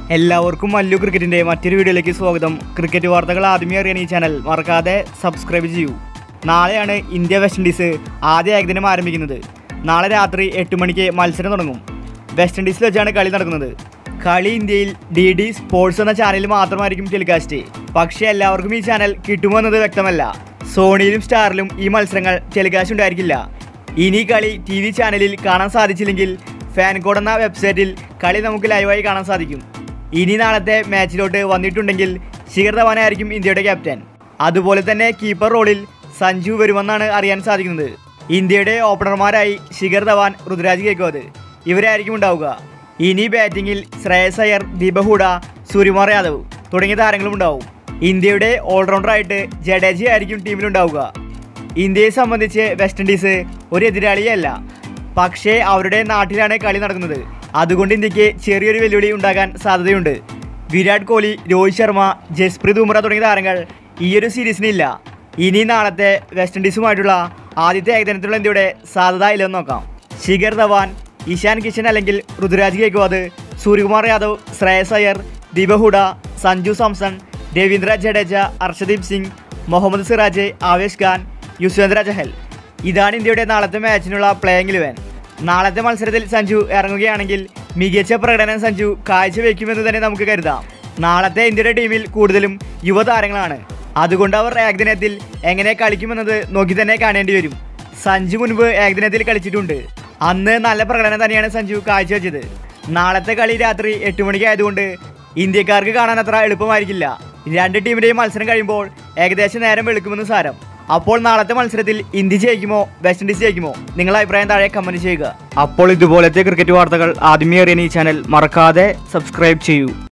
എല്ലാവർക്കും മല്ലു ക്രിക്കറ്റിന്റെ മറ്റൊരു വീഡിയോയിലേക്ക് സ്വാഗതം ക്രിക്കറ്റ് വാർത്തകൾ ആദ്യമേ അറിയാൻ ഈ ചാനൽ മറക്കാതെ സബ്സ്ക്രൈബ് ചെയ്യൂ നാളെയാണ് ഇന്ത്യ വെസ്റ്റ് ഇൻഡീസ് ആദ്യ ഏകദിനം ആരംഭിക്കുന്നത് നാളെ രാത്രി എട്ട് മണിക്ക് മത്സരം തുടങ്ങും വെസ്റ്റ് ഇൻഡീസിൽ വെച്ചാണ് കളി നടക്കുന്നത് കളി ഇന്ത്യയിൽ ഡി ഡി സ്പോർട്സ് എന്ന ചാനലിൽ മാത്രമായിരിക്കും ടെലികാസ്റ്റ് പക്ഷേ എല്ലാവർക്കും ഈ ചാനൽ കിട്ടുമോ എന്നത് വ്യക്തമല്ല സോണിയിലും സ്റ്റാറിലും ഈ മത്സരങ്ങൾ ടെലികാസ്റ്റ് ഉണ്ടായിരിക്കില്ല ഇനി കളി ടി വി ചാനലിൽ കാണാൻ സാധിച്ചില്ലെങ്കിൽ ഫാൻ കോഡ് എന്ന വെബ്സൈറ്റിൽ കളി നമുക്ക് ലൈവായി കാണാൻ സാധിക്കും ഇനി നാളത്തെ മാച്ചിലോട്ട് വന്നിട്ടുണ്ടെങ്കിൽ ശിഖർ ധവാനായിരിക്കും ഇന്ത്യയുടെ ക്യാപ്റ്റൻ അതുപോലെ തന്നെ കീപ്പർ റോളിൽ സഞ്ജു വരുമെന്നാണ് അറിയാൻ സാധിക്കുന്നത് ഇന്ത്യയുടെ ഓപ്പണർമാരായി ശിഖർ ധവാൻ ഋതുരാജ് ഗേക്വാദ് ഇവരായിരിക്കും ഉണ്ടാവുക ഇനി ബാറ്റിങ്ങിൽ ശ്രേയസ് അയ്യർ ദീപക് ഹൂഡ സൂര്യകുമാർ യാദവ് തുടങ്ങിയ താരങ്ങളും ഉണ്ടാവും ഇന്ത്യയുടെ ഓൾറൗണ്ടറായിട്ട് ജഡേജ ആയിരിക്കും ടീമിലുണ്ടാവുക ഇന്ത്യയെ സംബന്ധിച്ച് വെസ്റ്റ് ഇൻഡീസ് ഒരു എതിരാളിയല്ല പക്ഷേ അവരുടെ നാട്ടിലാണ് കളി നടക്കുന്നത് അതുകൊണ്ട് ഇന്ത്യക്ക് ചെറിയൊരു വെല്ലുവിളി ഉണ്ടാകാൻ സാധ്യതയുണ്ട് വിരാട് കോഹ്ലി രോഹിത് ശർമ്മ ജസ്പ്രീത് ബുംറ തുടങ്ങിയ താരങ്ങൾ ഈയൊരു സീരീസിനില്ല ഇനി നാളത്തെ വെസ്റ്റ് ഇൻഡീസുമായിട്ടുള്ള ആദ്യത്തെ ഏകദിനത്തിലുള്ള ഇന്ത്യയുടെ സാധ്യത ഇല്ലെന്ന് നോക്കാം ശിഖർ ധവാൻ ഇഷാൻ കിഷൻ അല്ലെങ്കിൽ ഋതുരാജ് ഗേക്വാദ് സൂര്യകുമാർ യാദവ് ശ്രേയസ് അയ്യർ ദീപക് ഹുഡ സഞ്ജു സാംസൺ രവീന്ദ്ര ജഡേജ അർഷദീപ് സിംഗ് മുഹമ്മദ് സിറാജ് ആവേശ് ഖാൻ യുസ്വേന്ദ്ര ചഹൽ ഇതാണ് ഇന്ത്യയുടെ നാളത്തെ മാച്ചിനുള്ള പ്ലേയിങ് ഇലവൻ നാളത്തെ മത്സരത്തിൽ സഞ്ജു ഇറങ്ങുകയാണെങ്കിൽ മികച്ച പ്രകടനം സഞ്ജു കാഴ്ചവെക്കുമെന്ന് തന്നെ നമുക്ക് കരുതാം നാളത്തെ ഇന്ത്യയുടെ ടീമിൽ കൂടുതലും യുവതാരങ്ങളാണ് അതുകൊണ്ട് അവർ ഏകദിനത്തിൽ എങ്ങനെ കളിക്കുമെന്നത് നോക്കി തന്നെ കാണേണ്ടി വരും സഞ്ജു മുൻപ് ഏകദിനത്തിൽ കളിച്ചിട്ടുണ്ട് അന്ന് നല്ല പ്രകടനം തന്നെയാണ് സഞ്ജു കാഴ്ചവെച്ചത് നാളത്തെ കളി രാത്രി എട്ട് മണിക്ക് ആയതുകൊണ്ട് ഇന്ത്യക്കാർക്ക് കാണാൻ അത്ര എളുപ്പമായിരിക്കില്ല രണ്ട് ടീമിന്റെയും മത്സരം കഴിയുമ്പോൾ ഏകദേശം നേരം വെളുക്കുമെന്ന് സാരം അപ്പോൾ നാളത്തെ മത്സരത്തിൽ ഇന്ത്യ ജയിക്കുമോ വെസ്റ്റ് ഇൻഡീസ് ജയിക്കുമോ നിങ്ങളുടെ അഭിപ്രായം താഴെ കമന്റ് ചെയ്യുക അപ്പോൾ ഇതുപോലത്തെ ക്രിക്കറ്റ് വാർത്തകൾ ആദ്യമേ അറിയാൻ ഈ ചാനൽ മറക്കാതെ സബ്സ്ക്രൈബ് ചെയ്യൂ